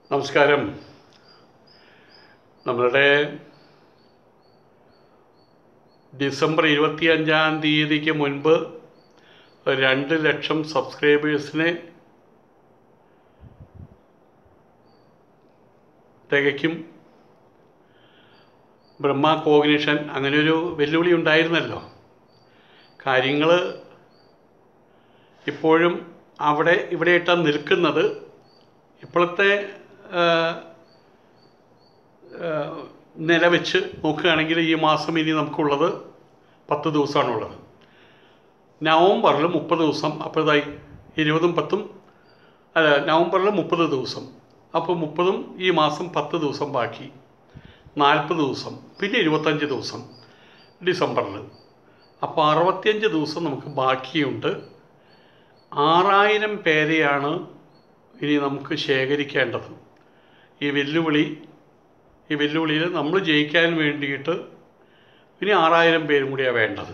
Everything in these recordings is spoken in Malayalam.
നമസ്കാരം നമ്മളുടെ ഡിസംബർ ഇരുപത്തിയഞ്ചാം തീയതിക്ക് മുൻപ് രണ്ട് ലക്ഷം സബ്സ്ക്രൈബേഴ്സിനെ തികയ്ക്കും ബ്രഹ്മ കോഗ്നിഷൻ അങ്ങനെ ഒരു വെല്ലുവിളി ഉണ്ടായിരുന്നല്ലോ കാര്യങ്ങൾ ഇപ്പോഴും അവിടെ ഇവിടെയിട്ടാണ് നിൽക്കുന്നത് ഇപ്പോഴത്തെ ആ, ആ, നില വെച്ച് നോക്കുകയാണെങ്കിൽ ഈ മാസം ഇനി നമുക്കുള്ളത് പത്ത് ദിവസമാണുള്ളത് നവംബറിൽ മുപ്പത് ദിവസം അപ്പോൾ ഇതായി ഇരുപതും പത്തും അല്ല നവംബറിൽ മുപ്പത് ദിവസം അപ്പോൾ മുപ്പതും ഈ മാസം പത്ത് ദിവസം ബാക്കി നാൽപ്പത് ദിവസം പിന്നെ ഇരുപത്തഞ്ച് ദിവസം ഡിസംബറിൽ അപ്പോൾ അറുപത്തിയഞ്ച് ദിവസം നമുക്ക് ബാക്കിയുണ്ട് ആറായിരം പേരെയാണ് ഇനി നമുക്ക് ശേഖരിക്കേണ്ടത് ഈ വെല്ലുവിളി ഈ വെല്ലുവിളിയിൽ നമ്മൾ ജയിക്കാൻ വേണ്ടിയിട്ട് ഇനി ആറായിരം പേരും കൂടിയാണ് വേണ്ടത്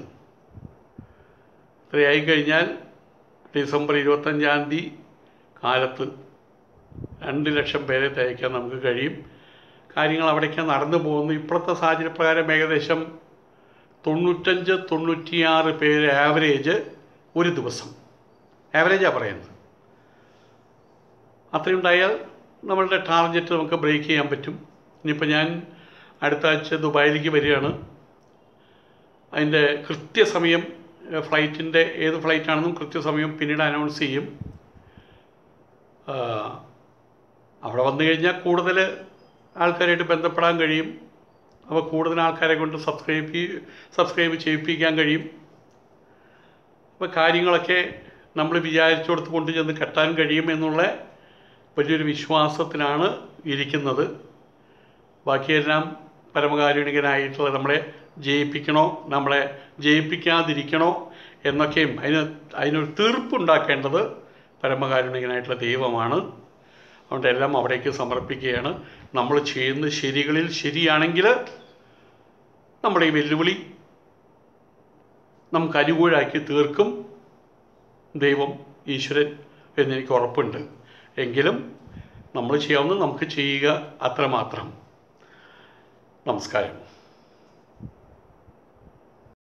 ഇത്രയായി കഴിഞ്ഞാൽ ഡിസംബർ ഇരുപത്തഞ്ചാം തീയതി കാലത്ത് രണ്ട് ലക്ഷം പേരെ തയ്ക്കാൻ നമുക്ക് കഴിയും കാര്യങ്ങൾ അവിടേക്ക് നടന്നു പോകുന്നു ഇപ്പോഴത്തെ സാഹചര്യപ്രകാരം ഏകദേശം തൊണ്ണൂറ്റഞ്ച് തൊണ്ണൂറ്റിയാറ് പേര് ആവറേജ് ഒരു ദിവസം ആവറേജാണ് പറയുന്നത് അത്രയുണ്ടായാൽ നമ്മളുടെ ടാർഗറ്റ് നമുക്ക് ബ്രേക്ക് ചെയ്യാൻ പറ്റും ഇനിയിപ്പോൾ ഞാൻ അടുത്ത ആഴ്ച ദുബായിലേക്ക് വരികയാണ് അതിൻ്റെ കൃത്യസമയം ഫ്ലൈറ്റിൻ്റെ ഏത് ഫ്ലൈറ്റാണെന്നും കൃത്യസമയം പിന്നീട് അനൗൺസ് ചെയ്യും ആ, അവിടെ വന്നു കഴിഞ്ഞാൽ കൂടുതൽ ആൾക്കാരായിട്ട് ബന്ധപ്പെടാൻ കഴിയും അപ്പോൾ കൂടുതൽ ആൾക്കാരെ കൊണ്ട് സബ്സ്ക്രൈബ് സബ്സ്ക്രൈബ് ചെയ്യിപ്പിക്കാൻ കഴിയും അപ്പോൾ കാര്യങ്ങളൊക്കെ നമ്മൾ വിചാരിച്ചിടത്ത് കൊണ്ട് ചെന്ന് കെട്ടാൻ കഴിയും എന്നുള്ള വലിയൊരു വിശ്വാസത്തിലാണ് ഇരിക്കുന്നത് ബാക്കിയെല്ലാം പരമകാരുണികനായിട്ടുള്ള നമ്മളെ ജയിപ്പിക്കണോ നമ്മളെ ജയിപ്പിക്കാതിരിക്കണോ എന്നൊക്കെയും അതിന് അതിനൊരു തീർപ്പുണ്ടാക്കേണ്ടത് പരമകാരുണികനായിട്ടുള്ള ദൈവമാണ് അതുകൊണ്ട് എല്ലാം അവിടേക്ക് സമർപ്പിക്കുകയാണ് നമ്മൾ ചെയ്യുന്ന ശരികളിൽ ശരിയാണെങ്കിൽ നമ്മുടെ ഈ വെല്ലുവിളി നമുക്ക് അനുകൂലമാക്കി തീർക്കും ദൈവം ഈശ്വരൻ എന്നെനിക്ക് ഉറപ്പുണ്ട് എങ്കിലും നമ്മൾ ചെയ്യാവുന്നത് നമുക്ക് ചെയ്യുക അത്രമാത്രം നമസ്കാരം